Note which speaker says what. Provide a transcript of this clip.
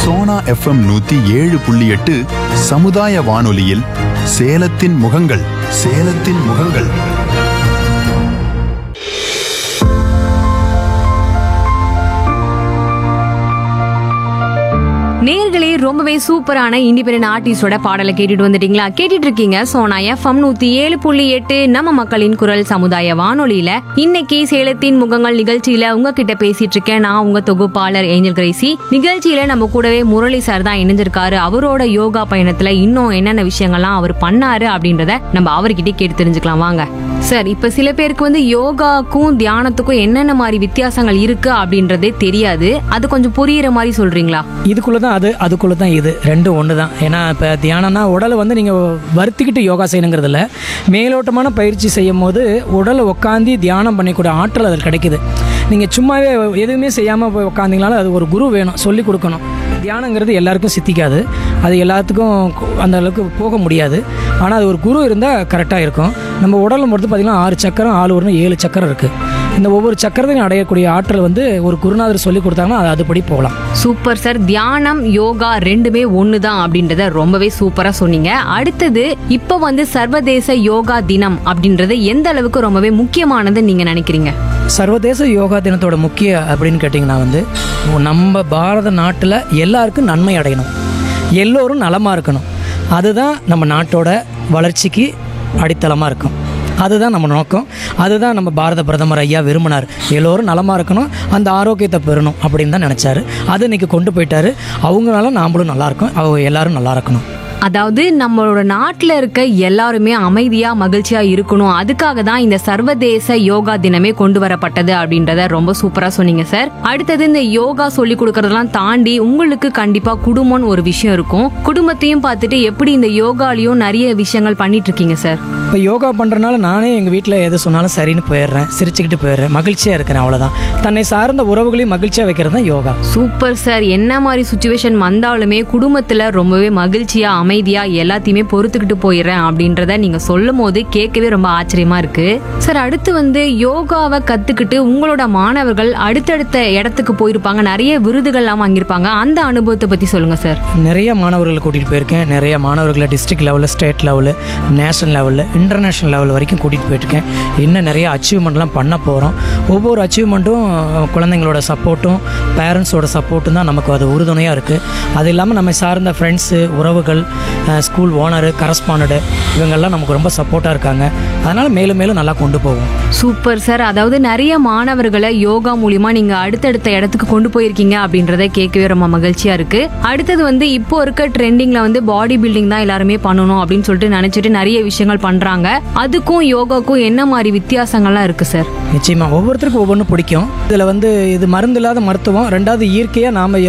Speaker 1: Sona FM நூத்தி ஏழு புள்ளி எட்டு சமுதாய வானொலியில் சேலத்தின் முகங்கள் சேலத்தின் முகங்கள்
Speaker 2: நேர்களே ரொம்பவே சூப்பரான இண்டிபெண்டன்ட் ஆர்டிஸ்டோட பாடலை கேட்டுட்டு வந்துட்டீங்களா கேட்டுட்டு இருக்கீங்க சோனா எஃப்எம் நூத்தி ஏழு புள்ளி எட்டு நம்ம மக்களின் குரல் சமுதாய வானொலியில இன்னைக்கு சேலத்தின் முகங்கள் நிகழ்ச்சியில உங்ககிட்ட பேசிட்டு இருக்கேன் நான் உங்க தொகுப்பாளர் ஏஞ்சல் கிரேசி நிகழ்ச்சியில நம்ம கூடவே முரளி சார் தான் இணைஞ்சிருக்காரு அவரோட யோகா பயணத்துல இன்னும் என்னென்ன விஷயங்கள்லாம் அவர் பண்ணாரு அப்படின்றத நம்ம அவர்கிட்ட கேட்டு தெரிஞ்சுக்கலாம் வாங்க சார் இப்ப சில பேருக்கு வந்து யோகாக்கும் தியானத்துக்கும் என்னென்ன மாதிரி வித்தியாசங்கள் இருக்கு அப்படின்றதே தெரியாது அது கொஞ்சம் புரியுற மாதிரி சொல்றீங்களா
Speaker 3: இதுக்குள்ளே தான் அது அதுக்குள்ளே தான் இது ரெண்டும் ஒன்று தான் ஏன்னா இப்போ தியானம்னா உடலை வந்து நீங்கள் வருத்திக்கிட்டு யோகா செய்யணுங்கிறதுல மேலோட்டமான பயிற்சி செய்யும் போது உடலை உட்காந்து தியானம் பண்ணிக்கூட ஆற்றல் அதில் கிடைக்குது நீங்கள் சும்மாவே எதுவுமே செய்யாமல் போய் உட்காந்திங்கனாலும் அது ஒரு குரு வேணும் சொல்லி கொடுக்கணும் தியானங்கிறது எல்லாருக்கும் சித்திக்காது அது எல்லாத்துக்கும் கு- அந்த அளவுக்கு போக முடியாது ஆனால் அது ஒரு குரு இருந்தால் கரெக்டாக இருக்கும் நம்ம உடலை பொறுத்து பார்த்திங்கன்னா ஆறு சக்கரம் ஆள் ஒன்று ஏழு சக்கரம் இருக்குது இந்த ஒவ்வொரு சக்கரத்தையும் அடையக்கூடிய ஆற்றல் வந்து ஒரு குருநாதர் சொல்லி கொடுத்தாங்கன்னா அது அதுபடி போகலாம்
Speaker 2: சூப்பர் சார் தியானம் யோகா ரெண்டுமே ஒன்று தான் அப்படின்றத ரொம்பவே சூப்பரா சொன்னீங்க அடுத்தது இப்போ வந்து சர்வதேச யோகா தினம் அப்படின்றது எந்த அளவுக்கு ரொம்பவே முக்கியமானது நீங்க நினைக்கிறீங்க
Speaker 3: சர்வதேச யோகா தினத்தோட முக்கிய அப்படின்னு கேட்டிங்கன்னா வந்து நம்ம பாரத நாட்டில் எல்லாருக்கும் நன்மை அடையணும் எல்லோரும் நலமாக இருக்கணும் அதுதான் நம்ம நாட்டோட வளர்ச்சிக்கு அடித்தளமாக இருக்கும் அதுதான் நம்ம நோக்கம் அதுதான் நம்ம பாரத பிரதமர் ஐயா விரும்பினார் எல்லோரும் நலமாக இருக்கணும் அந்த ஆரோக்கியத்தை பெறணும் அப்படின்னு தான் நினச்சாரு அது இன்னைக்கு கொண்டு போயிட்டாரு அவங்களால நாமளும் நல்லா இருக்கோம் அவங்க எல்லாரும் நல்லா இருக்கணும்
Speaker 2: அதாவது நம்மளோட நாட்டில் இருக்க எல்லாருமே அமைதியா மகிழ்ச்சியா இருக்கணும் அதுக்காக தான் இந்த சர்வதேச யோகா தினமே கொண்டு வரப்பட்டது அப்படின்றத ரொம்ப சூப்பரா சொன்னீங்க சார் அடுத்தது இந்த யோகா சொல்லி கொடுக்கறதெல்லாம் தாண்டி உங்களுக்கு கண்டிப்பா குடும்பம்னு ஒரு விஷயம் இருக்கும் குடும்பத்தையும் பார்த்துட்டு எப்படி இந்த யோகாலையும் நிறைய விஷயங்கள் பண்ணிட்டு இருக்கீங்க சார்
Speaker 3: இப்போ யோகா பண்ணுறனால நானே எங்கள் வீட்டில் எது சொன்னாலும் சரின்னு போயிடுறேன் சிரிச்சுக்கிட்டு போயிடுறேன் மகிழ்ச்சியாக இருக்கிறேன் அவ்வளோதான் தன்னை சார்ந்த உறவுகளையும் மகிழ்ச்சியாக வைக்கிறது தான் யோகா
Speaker 2: சூப்பர் சார் என்ன மாதிரி சுச்சுவேஷன் வந்தாலுமே குடும்பத்துல ரொம்பவே மகிழ்ச்சியா அமைதியா எல்லாத்தையுமே பொறுத்துக்கிட்டு போயிடுறேன் அப்படின்றத நீங்க சொல்லும் போது கேட்கவே ரொம்ப ஆச்சரியமா இருக்கு சார் அடுத்து வந்து யோகாவை கத்துக்கிட்டு உங்களோட மாணவர்கள் அடுத்தடுத்த இடத்துக்கு போயிருப்பாங்க நிறைய விருதுகள்லாம் வாங்கியிருப்பாங்க அந்த அனுபவத்தை பத்தி சொல்லுங்க சார்
Speaker 3: நிறைய மாணவர்களை கூட்டிகிட்டு போயிருக்கேன் நிறைய மாணவர்களை டிஸ்ட்ரிக்ட் லெவலில் ஸ்டேட் லெவலு நேஷனல் லெவலில் இன்டர்நேஷ்னல் லெவல் வரைக்கும் கூட்டிகிட்டு போயிட்டுருக்கேன் இன்னும் நிறைய அச்சீவ்மெண்ட்லாம் பண்ண போகிறோம் ஒவ்வொரு அச்சீவ்மெண்ட்டும் குழந்தைங்களோட சப்போர்ட்டும் பேரண்ட்ஸோட சப்போர்ட்டும் தான் நமக்கு அது உறுதுணையாக இருக்குது அது இல்லாமல் நம்ம சார்ந்த ஃப்ரெண்ட்ஸு உறவுகள் ஸ்கூல் ஓனரு கரஸ்பாண்டடு இவங்கெல்லாம் நமக்கு ரொம்ப சப்போர்ட்டாக இருக்காங்க அதனால் மேலும் மேலும் நல்லா கொண்டு போவோம்
Speaker 2: சூப்பர் சார் அதாவது நிறைய மாணவர்களை யோகா மூலியமா நீங்க அடுத்தடுத்த இடத்துக்கு கொண்டு போயிருக்கீங்க அப்படின்றத கேட்கவே ரொம்ப மகிழ்ச்சியா இருக்கு அடுத்தது வந்து இப்போ இருக்க ட்ரெண்டிங்ல வந்து பாடி பில்டிங் தான் எல்லாருமே பண்ணணும் அப்படின்னு சொல்லிட்டு நினைச்சிட்டு நிறைய விஷயங்கள் பண்றாங்க அதுக்கும் யோகாக்கும் என்ன மாதிரி வித்தியாசங்கள்லாம் இருக்கு சார்
Speaker 3: நிச்சயமாக ஒவ்வொருத்தருக்கும் ஒவ்வொன்றும் பிடிக்கும் இதில் வந்து இது மருந்து இல்லாத மருத்துவம் ரெண்டாவது இயற்கையாக நாம்